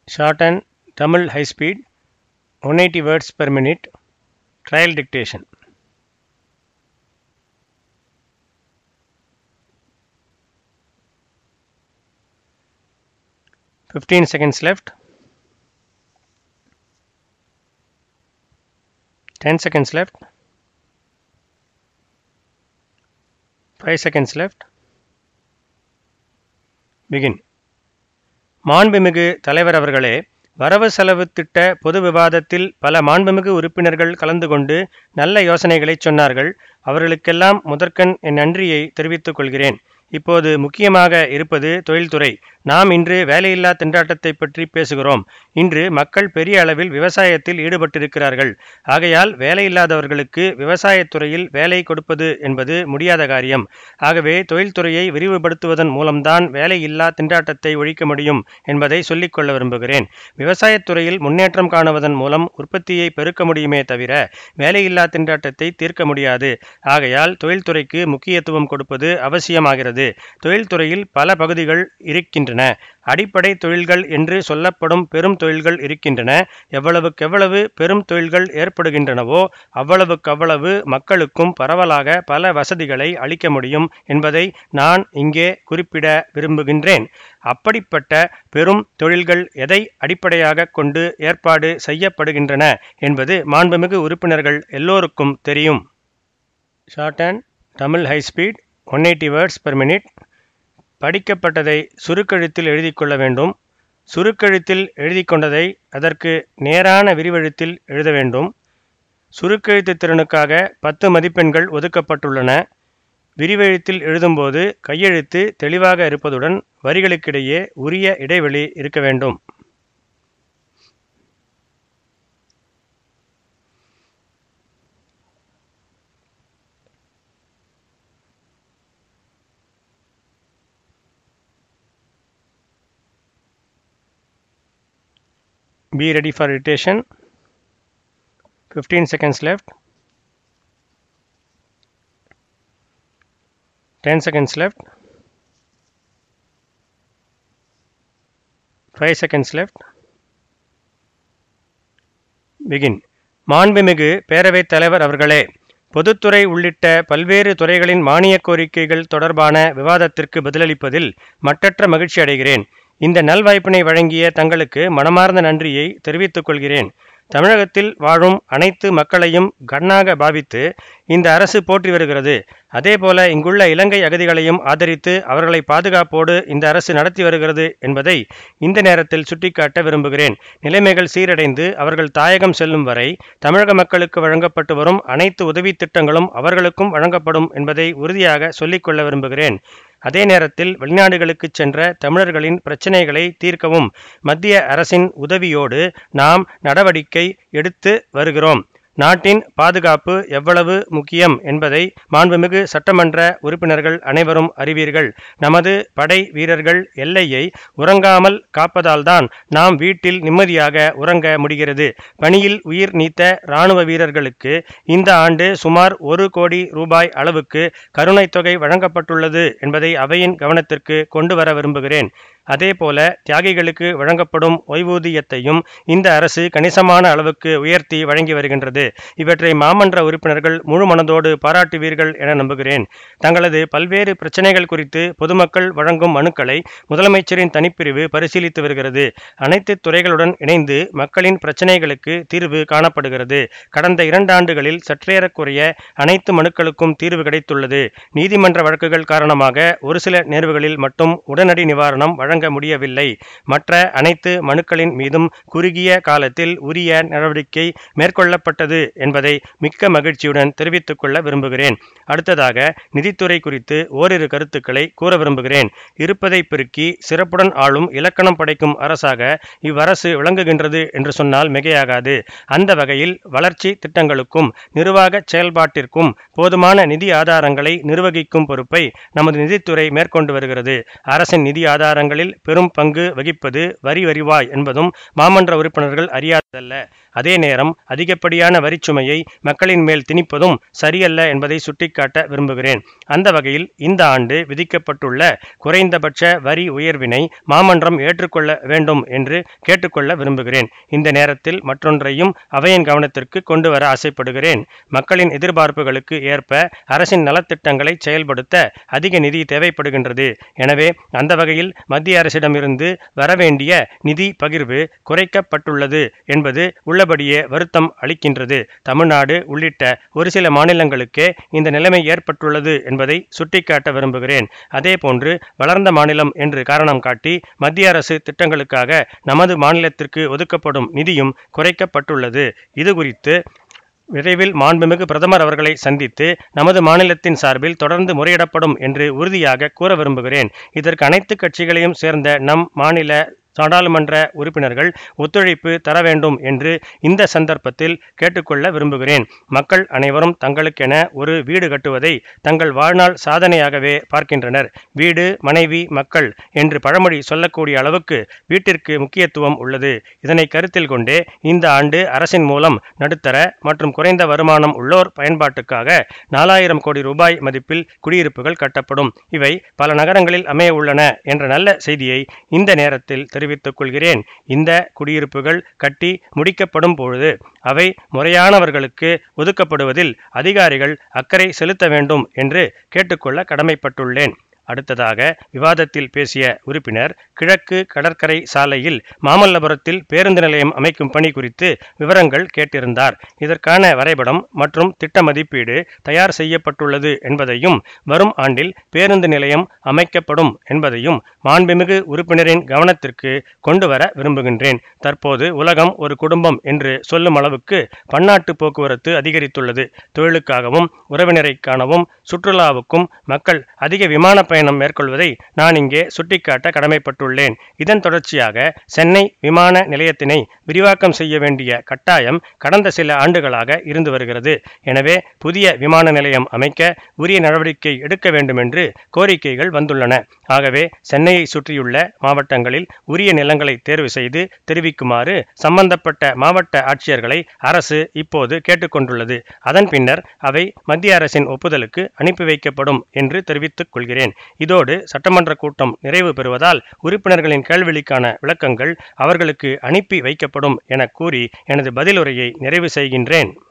Shorten Tamil high speed 180 words per minute. Trial dictation. Fifteen seconds left. Ten seconds left. Five seconds left. Begin. மாண்புமிகு தலைவர் அவர்களே வரவு செலவு திட்ட பொது விவாதத்தில் பல மாண்புமிகு உறுப்பினர்கள் கலந்து கொண்டு நல்ல யோசனைகளை சொன்னார்கள் அவர்களுக்கெல்லாம் முதற்கண் என் நன்றியை தெரிவித்துக் கொள்கிறேன் இப்போது முக்கியமாக இருப்பது தொழில்துறை நாம் இன்று வேலையில்லா திண்டாட்டத்தை பற்றி பேசுகிறோம் இன்று மக்கள் பெரிய அளவில் விவசாயத்தில் ஈடுபட்டிருக்கிறார்கள் ஆகையால் வேலையில்லாதவர்களுக்கு விவசாயத்துறையில் வேலை கொடுப்பது என்பது முடியாத காரியம் ஆகவே தொழில்துறையை விரிவுபடுத்துவதன் மூலம்தான் வேலையில்லா திண்டாட்டத்தை ஒழிக்க முடியும் என்பதை சொல்லிக்கொள்ள விரும்புகிறேன் விவசாயத்துறையில் முன்னேற்றம் காணுவதன் மூலம் உற்பத்தியை பெருக்க முடியுமே தவிர வேலையில்லா திண்டாட்டத்தை தீர்க்க முடியாது ஆகையால் தொழில்துறைக்கு முக்கியத்துவம் கொடுப்பது அவசியமாகிறது தொழில்துறையில் பல பகுதிகள் இருக்கின்றன அடிப்படை தொழில்கள் என்று சொல்லப்படும் பெரும் தொழில்கள் இருக்கின்றன எவ்வளவுக்கெவ்வளவு பெரும் தொழில்கள் ஏற்படுகின்றனவோ அவ்வளவுக்கவ்வளவு மக்களுக்கும் பரவலாக பல வசதிகளை அளிக்க முடியும் என்பதை நான் இங்கே குறிப்பிட விரும்புகின்றேன் அப்படிப்பட்ட பெரும் தொழில்கள் எதை அடிப்படையாக கொண்டு ஏற்பாடு செய்யப்படுகின்றன என்பது மாண்புமிகு உறுப்பினர்கள் எல்லோருக்கும் தெரியும் short and Tamil high speed one eighty words per minute படிக்கப்பட்டதை சுருக்கெழுத்தில் எழுதி கொள்ள வேண்டும் சுருக்கெழுத்தில் எழுதி கொண்டதை அதற்கு நேரான விரிவெழுத்தில் எழுத வேண்டும் சுருக்கெழுத்து திறனுக்காக பத்து மதிப்பெண்கள் ஒதுக்கப்பட்டுள்ளன விரிவெழுத்தில் எழுதும்போது கையெழுத்து தெளிவாக இருப்பதுடன் வரிகளுக்கிடையே உரிய இடைவெளி இருக்க வேண்டும் be ready for rotation 15 seconds left 10 seconds left 5 seconds left begin மாண்புமிகு பேரவைத் தலைவர் அவர்களே பொதுத்துறை உள்ளிட்ட பல்வேறு துறைகளின் மானியக் கோரிக்கைகள் தொடர்பான விவாதத்திற்கு பதிலளிப்பதில் மட்டற்ற மகிழ்ச்சி அடைகிறேன் இந்த நல்வாய்ப்பினை வழங்கிய தங்களுக்கு மனமார்ந்த நன்றியை தெரிவித்துக் கொள்கிறேன் தமிழகத்தில் வாழும் அனைத்து மக்களையும் கண்ணாக பாவித்து இந்த அரசு போற்றி வருகிறது அதேபோல இங்குள்ள இலங்கை அகதிகளையும் ஆதரித்து அவர்களை பாதுகாப்போடு இந்த அரசு நடத்தி வருகிறது என்பதை இந்த நேரத்தில் சுட்டிக்காட்ட விரும்புகிறேன் நிலைமைகள் சீரடைந்து அவர்கள் தாயகம் செல்லும் வரை தமிழக மக்களுக்கு வழங்கப்பட்டு வரும் அனைத்து உதவி திட்டங்களும் அவர்களுக்கும் வழங்கப்படும் என்பதை உறுதியாக சொல்லிக்கொள்ள விரும்புகிறேன் அதே நேரத்தில் வெளிநாடுகளுக்கு சென்ற தமிழர்களின் பிரச்சினைகளை தீர்க்கவும் மத்திய அரசின் உதவியோடு நாம் நடவடிக்கை எடுத்து வருகிறோம் நாட்டின் பாதுகாப்பு எவ்வளவு முக்கியம் என்பதை மாண்புமிகு சட்டமன்ற உறுப்பினர்கள் அனைவரும் அறிவீர்கள் நமது படை வீரர்கள் எல்லையை உறங்காமல் காப்பதால்தான் நாம் வீட்டில் நிம்மதியாக உறங்க முடிகிறது பணியில் உயிர் நீத்த இராணுவ வீரர்களுக்கு இந்த ஆண்டு சுமார் ஒரு கோடி ரூபாய் அளவுக்கு கருணைத் தொகை வழங்கப்பட்டுள்ளது என்பதை அவையின் கவனத்திற்கு கொண்டு வர விரும்புகிறேன் அதேபோல தியாகிகளுக்கு வழங்கப்படும் ஓய்வூதியத்தையும் இந்த அரசு கணிசமான அளவுக்கு உயர்த்தி வழங்கி வருகின்றது இவற்றை மாமன்ற உறுப்பினர்கள் முழு மனதோடு பாராட்டுவீர்கள் என நம்புகிறேன் தங்களது பல்வேறு பிரச்சனைகள் குறித்து பொதுமக்கள் வழங்கும் மனுக்களை முதலமைச்சரின் தனிப்பிரிவு பரிசீலித்து வருகிறது அனைத்து துறைகளுடன் இணைந்து மக்களின் பிரச்சனைகளுக்கு தீர்வு காணப்படுகிறது கடந்த இரண்டு ஆண்டுகளில் சற்றேறக்குறைய அனைத்து மனுக்களுக்கும் தீர்வு கிடைத்துள்ளது நீதிமன்ற வழக்குகள் காரணமாக ஒரு சில நேர்வுகளில் மட்டும் உடனடி நிவாரணம் வழங்க முடியவில்லை மற்ற அனைத்து மனுக்களின் மீதும் குறுகிய காலத்தில் உரிய நடவடிக்கை மேற்கொள்ளப்பட்டது என்பதை மிக்க மகிழ்ச்சியுடன் தெரிவித்துக் கொள்ள விரும்புகிறேன் அடுத்ததாக நிதித்துறை குறித்து ஓரிரு கருத்துக்களை கூற விரும்புகிறேன் இருப்பதை பெருக்கி சிறப்புடன் ஆளும் இலக்கணம் படைக்கும் அரசாக இவ்வரசு விளங்குகின்றது என்று சொன்னால் மிகையாகாது அந்த வகையில் வளர்ச்சி திட்டங்களுக்கும் நிர்வாக செயல்பாட்டிற்கும் போதுமான நிதி ஆதாரங்களை நிர்வகிக்கும் பொறுப்பை நமது நிதித்துறை மேற்கொண்டு வருகிறது அரசின் நிதி ஆதாரங்களில் வருவாய்களில் பெரும் பங்கு வகிப்பது வரி வருவாய் என்பதும் மாமன்ற உறுப்பினர்கள் அறியாததல்ல அதே நேரம் அதிகப்படியான வரிச்சுமையை மக்களின் மேல் திணிப்பதும் சரியல்ல என்பதை சுட்டிக்காட்ட விரும்புகிறேன் அந்த வகையில் இந்த ஆண்டு விதிக்கப்பட்டுள்ள குறைந்தபட்ச வரி உயர்வினை மாமன்றம் ஏற்றுக்கொள்ள வேண்டும் என்று கேட்டுக்கொள்ள விரும்புகிறேன் இந்த நேரத்தில் மற்றொன்றையும் அவையின் கவனத்திற்கு கொண்டு வர ஆசைப்படுகிறேன் மக்களின் எதிர்பார்ப்புகளுக்கு ஏற்ப அரசின் நலத்திட்டங்களை செயல்படுத்த அதிக நிதி தேவைப்படுகின்றது எனவே அந்த வகையில் மத்திய அரசிடமிருந்து வரவேண்டிய நிதி பகிர்வு குறைக்கப்பட்டுள்ளது என்பது உள்ளபடியே வருத்தம் அளிக்கின்றது தமிழ்நாடு உள்ளிட்ட ஒரு சில மாநிலங்களுக்கே இந்த நிலைமை ஏற்பட்டுள்ளது என்பதை சுட்டிக்காட்ட விரும்புகிறேன் அதேபோன்று வளர்ந்த மாநிலம் என்று காரணம் காட்டி மத்திய அரசு திட்டங்களுக்காக நமது மாநிலத்திற்கு ஒதுக்கப்படும் நிதியும் குறைக்கப்பட்டுள்ளது இது குறித்து விரைவில் மாண்புமிகு பிரதமர் அவர்களை சந்தித்து நமது மாநிலத்தின் சார்பில் தொடர்ந்து முறையிடப்படும் என்று உறுதியாக கூற விரும்புகிறேன் இதற்கு அனைத்து கட்சிகளையும் சேர்ந்த நம் மாநில நாடாளுமன்ற உறுப்பினர்கள் ஒத்துழைப்பு தர வேண்டும் என்று இந்த சந்தர்ப்பத்தில் கேட்டுக்கொள்ள விரும்புகிறேன் மக்கள் அனைவரும் தங்களுக்கென ஒரு வீடு கட்டுவதை தங்கள் வாழ்நாள் சாதனையாகவே பார்க்கின்றனர் வீடு மனைவி மக்கள் என்று பழமொழி சொல்லக்கூடிய அளவுக்கு வீட்டிற்கு முக்கியத்துவம் உள்ளது இதனை கருத்தில் கொண்டே இந்த ஆண்டு அரசின் மூலம் நடுத்தர மற்றும் குறைந்த வருமானம் உள்ளோர் பயன்பாட்டுக்காக நாலாயிரம் கோடி ரூபாய் மதிப்பில் குடியிருப்புகள் கட்டப்படும் இவை பல நகரங்களில் அமைய உள்ளன என்ற நல்ல செய்தியை இந்த நேரத்தில் தெரிவித்துக் கொள்கிறேன் இந்த குடியிருப்புகள் கட்டி முடிக்கப்படும் பொழுது அவை முறையானவர்களுக்கு ஒதுக்கப்படுவதில் அதிகாரிகள் அக்கறை செலுத்த வேண்டும் என்று கேட்டுக்கொள்ள கடமைப்பட்டுள்ளேன் அடுத்ததாக விவாதத்தில் பேசிய உறுப்பினர் கிழக்கு கடற்கரை சாலையில் மாமல்லபுரத்தில் பேருந்து நிலையம் அமைக்கும் பணி குறித்து விவரங்கள் கேட்டிருந்தார் இதற்கான வரைபடம் மற்றும் திட்ட மதிப்பீடு தயார் செய்யப்பட்டுள்ளது என்பதையும் வரும் ஆண்டில் பேருந்து நிலையம் அமைக்கப்படும் என்பதையும் மாண்புமிகு உறுப்பினரின் கவனத்திற்கு கொண்டு வர விரும்புகின்றேன் தற்போது உலகம் ஒரு குடும்பம் என்று சொல்லும் அளவுக்கு பன்னாட்டு போக்குவரத்து அதிகரித்துள்ளது தொழிலுக்காகவும் உறவினரை காணவும் சுற்றுலாவுக்கும் மக்கள் அதிக விமான பயணம் மேற்கொள்வதை நான் இங்கே சுட்டிக்காட்ட கடமைப்பட்டுள்ளேன் இதன் தொடர்ச்சியாக சென்னை விமான நிலையத்தினை விரிவாக்கம் செய்ய வேண்டிய கட்டாயம் கடந்த சில ஆண்டுகளாக இருந்து வருகிறது எனவே புதிய விமான நிலையம் அமைக்க உரிய நடவடிக்கை எடுக்க வேண்டும் என்று கோரிக்கைகள் வந்துள்ளன ஆகவே சென்னையை சுற்றியுள்ள மாவட்டங்களில் உரிய நிலங்களை தேர்வு செய்து தெரிவிக்குமாறு சம்பந்தப்பட்ட மாவட்ட ஆட்சியர்களை அரசு இப்போது கேட்டுக்கொண்டுள்ளது அதன் பின்னர் அவை மத்திய அரசின் ஒப்புதலுக்கு அனுப்பி வைக்கப்படும் என்று தெரிவித்துக் கொள்கிறேன் இதோடு சட்டமன்ற கூட்டம் நிறைவு பெறுவதால் உறுப்பினர்களின் கேள்விகளுக்கான விளக்கங்கள் அவர்களுக்கு அனுப்பி வைக்கப்படும் என கூறி எனது பதிலுரையை நிறைவு செய்கின்றேன்